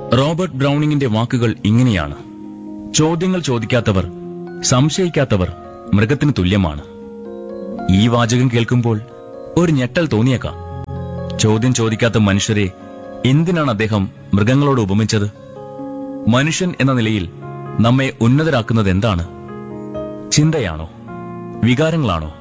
Robert ബ്രൗണിങ്ങിന്റെ വാക്കുകൾ ഇങ്ങനെയാണ് ചോദ്യങ്ങൾ ചോദിക്കാത്തവർ സംശയിക്കാത്തവർ മൃഗത്തിന് തുല്യമാണ് ഈ വാചകം കേൾക്കുമ്പോൾ ഒരു ഞെട്ടൽ തോന്നിയേക്കാം ചോദ്യം ചോദിക്കാത്ത മനുഷ്യരെ എന്തിനാണ് അദ്ദേഹം മൃഗങ്ങളോട് ഉപമിച്ചത് മനുഷ്യൻ എന്ന നിലയിൽ നമ്മെ ഉന്നതരാക്കുന്നത് എന്താണ് ചിന്തയാണോ വികാരങ്ങളാണോ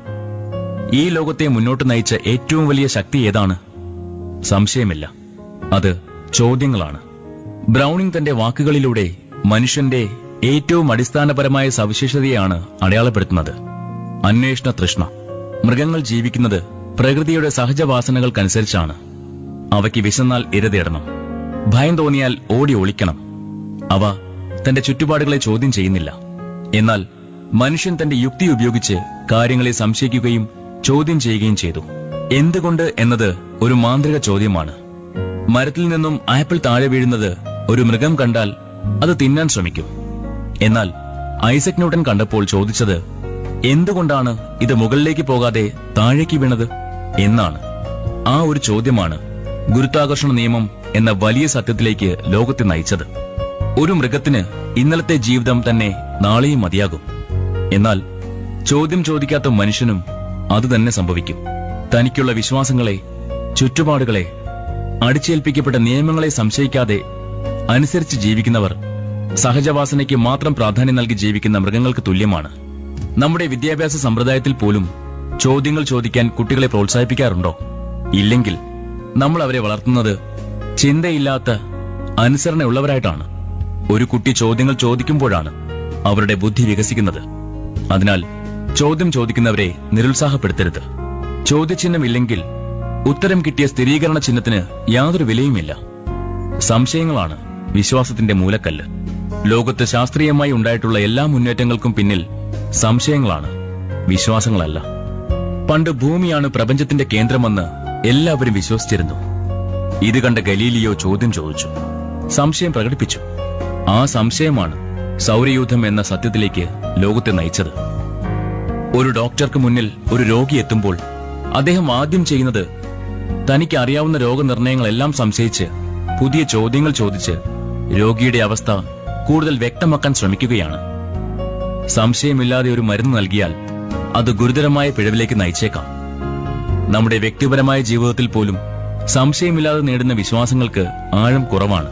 ഈ ലോകത്തെ മുന്നോട്ട് നയിച്ച ഏറ്റവും വലിയ ശക്തി ഏതാണ് സംശയമില്ല അത് ചോദ്യങ്ങളാണ് ബ്രൗണിംഗ് തന്റെ വാക്കുകളിലൂടെ മനുഷ്യന്റെ ഏറ്റവും അടിസ്ഥാനപരമായ സവിശേഷതയാണ് അടയാളപ്പെടുത്തുന്നത് അന്വേഷണ തൃഷ്ണ മൃഗങ്ങൾ ജീവിക്കുന്നത് പ്രകൃതിയുടെ സഹജവാസനകൾക്കനുസരിച്ചാണ് അവയ്ക്ക് വിശന്നാൽ ഇരതേടണം ഭയം തോന്നിയാൽ ഓടി ഒളിക്കണം അവ തന്റെ ചുറ്റുപാടുകളെ ചോദ്യം ചെയ്യുന്നില്ല എന്നാൽ മനുഷ്യൻ തന്റെ യുക്തി ഉപയോഗിച്ച് കാര്യങ്ങളെ സംശയിക്കുകയും ചോദ്യം ചെയ്യുകയും ചെയ്തു എന്തുകൊണ്ട് എന്നത് ഒരു മാന്ത്രിക ചോദ്യമാണ് മരത്തിൽ നിന്നും ആപ്പിൾ താഴെ വീഴുന്നത് ഒരു മൃഗം കണ്ടാൽ അത് തിന്നാൻ ശ്രമിക്കും എന്നാൽ ഐസക് ന്യൂട്ടൻ കണ്ടപ്പോൾ ചോദിച്ചത് എന്തുകൊണ്ടാണ് ഇത് മുകളിലേക്ക് പോകാതെ താഴേക്ക് വീണത് എന്നാണ് ആ ഒരു ചോദ്യമാണ് ഗുരുത്വാകർഷണ നിയമം എന്ന വലിയ സത്യത്തിലേക്ക് ലോകത്തെ നയിച്ചത് ഒരു മൃഗത്തിന് ഇന്നലത്തെ ജീവിതം തന്നെ നാളെയും മതിയാകും എന്നാൽ ചോദ്യം ചോദിക്കാത്ത മനുഷ്യനും അത് തന്നെ സംഭവിക്കും തനിക്കുള്ള വിശ്വാസങ്ങളെ ചുറ്റുപാടുകളെ അടിച്ചേൽപ്പിക്കപ്പെട്ട നിയമങ്ങളെ സംശയിക്കാതെ അനുസരിച്ച് ജീവിക്കുന്നവർ സഹജവാസനയ്ക്ക് മാത്രം പ്രാധാന്യം നൽകി ജീവിക്കുന്ന മൃഗങ്ങൾക്ക് തുല്യമാണ് നമ്മുടെ വിദ്യാഭ്യാസ സമ്പ്രദായത്തിൽ പോലും ചോദ്യങ്ങൾ ചോദിക്കാൻ കുട്ടികളെ പ്രോത്സാഹിപ്പിക്കാറുണ്ടോ ഇല്ലെങ്കിൽ നമ്മൾ അവരെ വളർത്തുന്നത് ചിന്തയില്ലാത്ത അനുസരണയുള്ളവരായിട്ടാണ് ഒരു കുട്ടി ചോദ്യങ്ങൾ ചോദിക്കുമ്പോഴാണ് അവരുടെ ബുദ്ധി വികസിക്കുന്നത് അതിനാൽ ചോദ്യം ചോദിക്കുന്നവരെ നിരുത്സാഹപ്പെടുത്തരുത് ചോദ്യചിഹ്നമില്ലെങ്കിൽ ഉത്തരം കിട്ടിയ സ്ഥിരീകരണ ചിഹ്നത്തിന് യാതൊരു വിലയുമില്ല സംശയങ്ങളാണ് വിശ്വാസത്തിന്റെ മൂലക്കല്ല് ലോകത്ത് ശാസ്ത്രീയമായി ഉണ്ടായിട്ടുള്ള എല്ലാ മുന്നേറ്റങ്ങൾക്കും പിന്നിൽ സംശയങ്ങളാണ് വിശ്വാസങ്ങളല്ല പണ്ട് ഭൂമിയാണ് പ്രപഞ്ചത്തിന്റെ കേന്ദ്രമെന്ന് എല്ലാവരും വിശ്വസിച്ചിരുന്നു ഇത് കണ്ട ഗലീലിയോ ചോദ്യം ചോദിച്ചു സംശയം പ്രകടിപ്പിച്ചു ആ സംശയമാണ് സൗരയൂഥം എന്ന സത്യത്തിലേക്ക് ലോകത്തെ നയിച്ചത് ഒരു ഡോക്ടർക്ക് മുന്നിൽ ഒരു രോഗി എത്തുമ്പോൾ അദ്ദേഹം ആദ്യം ചെയ്യുന്നത് തനിക്ക് അറിയാവുന്ന രോഗനിർണയങ്ങളെല്ലാം സംശയിച്ച് പുതിയ ചോദ്യങ്ങൾ ചോദിച്ച് രോഗിയുടെ അവസ്ഥ കൂടുതൽ വ്യക്തമാക്കാൻ ശ്രമിക്കുകയാണ് സംശയമില്ലാതെ ഒരു മരുന്ന് നൽകിയാൽ അത് ഗുരുതരമായ പിഴവിലേക്ക് നയിച്ചേക്കാം നമ്മുടെ വ്യക്തിപരമായ ജീവിതത്തിൽ പോലും സംശയമില്ലാതെ നേടുന്ന വിശ്വാസങ്ങൾക്ക് ആഴം കുറവാണ്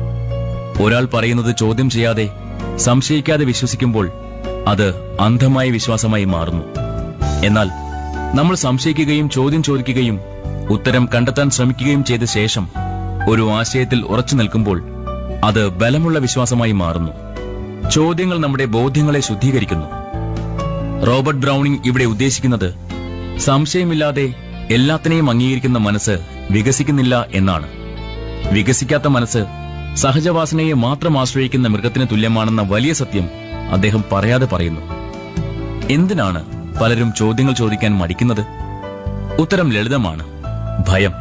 ഒരാൾ പറയുന്നത് ചോദ്യം ചെയ്യാതെ സംശയിക്കാതെ വിശ്വസിക്കുമ്പോൾ അത് അന്ധമായ വിശ്വാസമായി മാറുന്നു എന്നാൽ നമ്മൾ സംശയിക്കുകയും ചോദ്യം ചോദിക്കുകയും ഉത്തരം കണ്ടെത്താൻ ശ്രമിക്കുകയും ചെയ്ത ശേഷം ഒരു ആശയത്തിൽ ഉറച്ചു നിൽക്കുമ്പോൾ അത് ബലമുള്ള വിശ്വാസമായി മാറുന്നു ചോദ്യങ്ങൾ നമ്മുടെ ബോധ്യങ്ങളെ ശുദ്ധീകരിക്കുന്നു റോബർട്ട് ബ്രൗണിംഗ് ഇവിടെ ഉദ്ദേശിക്കുന്നത് സംശയമില്ലാതെ എല്ലാത്തിനെയും അംഗീകരിക്കുന്ന മനസ്സ് വികസിക്കുന്നില്ല എന്നാണ് വികസിക്കാത്ത മനസ്സ് സഹജവാസനയെ മാത്രം ആശ്രയിക്കുന്ന മൃഗത്തിന് തുല്യമാണെന്ന വലിയ സത്യം അദ്ദേഹം പറയാതെ പറയുന്നു എന്തിനാണ് പലരും ചോദ്യങ്ങൾ ചോദിക്കാൻ മടിക്കുന്നത് ഉത്തരം ലളിതമാണ് ഭയം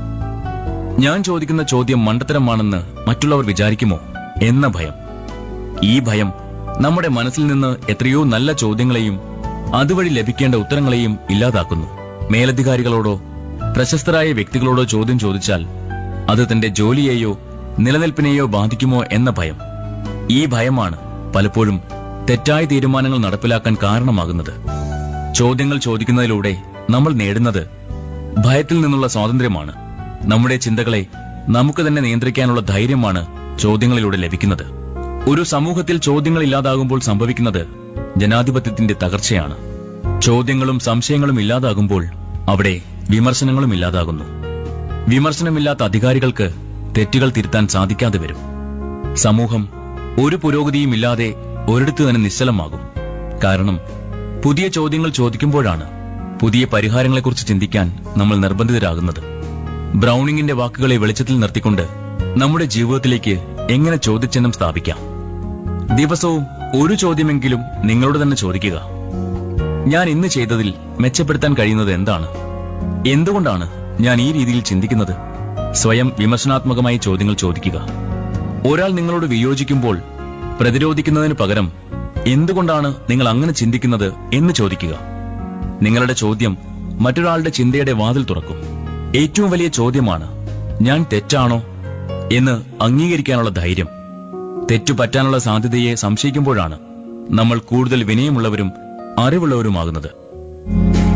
ഞാൻ ചോദിക്കുന്ന ചോദ്യം മണ്ടത്തരമാണെന്ന് മറ്റുള്ളവർ വിചാരിക്കുമോ എന്ന ഭയം ഈ ഭയം നമ്മുടെ മനസ്സിൽ നിന്ന് എത്രയോ നല്ല ചോദ്യങ്ങളെയും അതുവഴി ലഭിക്കേണ്ട ഉത്തരങ്ങളെയും ഇല്ലാതാക്കുന്നു മേലധികാരികളോടോ പ്രശസ്തരായ വ്യക്തികളോടോ ചോദ്യം ചോദിച്ചാൽ അത് തന്റെ ജോലിയെയോ നിലനിൽപ്പിനെയോ ബാധിക്കുമോ എന്ന ഭയം ഈ ഭയമാണ് പലപ്പോഴും തെറ്റായ തീരുമാനങ്ങൾ നടപ്പിലാക്കാൻ കാരണമാകുന്നത് ചോദ്യങ്ങൾ ചോദിക്കുന്നതിലൂടെ നമ്മൾ നേടുന്നത് ഭയത്തിൽ നിന്നുള്ള സ്വാതന്ത്ര്യമാണ് നമ്മുടെ ചിന്തകളെ നമുക്ക് തന്നെ നിയന്ത്രിക്കാനുള്ള ധൈര്യമാണ് ചോദ്യങ്ങളിലൂടെ ലഭിക്കുന്നത് ഒരു സമൂഹത്തിൽ ചോദ്യങ്ങൾ ഇല്ലാതാകുമ്പോൾ സംഭവിക്കുന്നത് ജനാധിപത്യത്തിന്റെ തകർച്ചയാണ് ചോദ്യങ്ങളും സംശയങ്ങളും ഇല്ലാതാകുമ്പോൾ അവിടെ വിമർശനങ്ങളും ഇല്ലാതാകുന്നു വിമർശനമില്ലാത്ത അധികാരികൾക്ക് തെറ്റുകൾ തിരുത്താൻ സാധിക്കാതെ വരും സമൂഹം ഒരു പുരോഗതിയും ഇല്ലാതെ ഒരിടത്ത് തന്നെ നിശ്ചലമാകും കാരണം പുതിയ ചോദ്യങ്ങൾ ചോദിക്കുമ്പോഴാണ് പുതിയ പരിഹാരങ്ങളെക്കുറിച്ച് ചിന്തിക്കാൻ നമ്മൾ നിർബന്ധിതരാകുന്നത് ബ്രൗണിങ്ങിന്റെ വാക്കുകളെ വെളിച്ചത്തിൽ നിർത്തിക്കൊണ്ട് നമ്മുടെ ജീവിതത്തിലേക്ക് എങ്ങനെ ചോദ്യചിഹ്നം സ്ഥാപിക്കാം ദിവസവും ഒരു ചോദ്യമെങ്കിലും നിങ്ങളോട് തന്നെ ചോദിക്കുക ഞാൻ ഇന്ന് ചെയ്തതിൽ മെച്ചപ്പെടുത്താൻ കഴിയുന്നത് എന്താണ് എന്തുകൊണ്ടാണ് ഞാൻ ഈ രീതിയിൽ ചിന്തിക്കുന്നത് സ്വയം വിമർശനാത്മകമായി ചോദ്യങ്ങൾ ചോദിക്കുക ഒരാൾ നിങ്ങളോട് വിയോജിക്കുമ്പോൾ പ്രതിരോധിക്കുന്നതിന് പകരം എന്തുകൊണ്ടാണ് നിങ്ങൾ അങ്ങനെ ചിന്തിക്കുന്നത് എന്ന് ചോദിക്കുക നിങ്ങളുടെ ചോദ്യം മറ്റൊരാളുടെ ചിന്തയുടെ വാതിൽ തുറക്കും ഏറ്റവും വലിയ ചോദ്യമാണ് ഞാൻ തെറ്റാണോ എന്ന് അംഗീകരിക്കാനുള്ള ധൈര്യം തെറ്റു പറ്റാനുള്ള സാധ്യതയെ സംശയിക്കുമ്പോഴാണ് നമ്മൾ കൂടുതൽ വിനയമുള്ളവരും അറിവുള്ളവരുമാകുന്നത്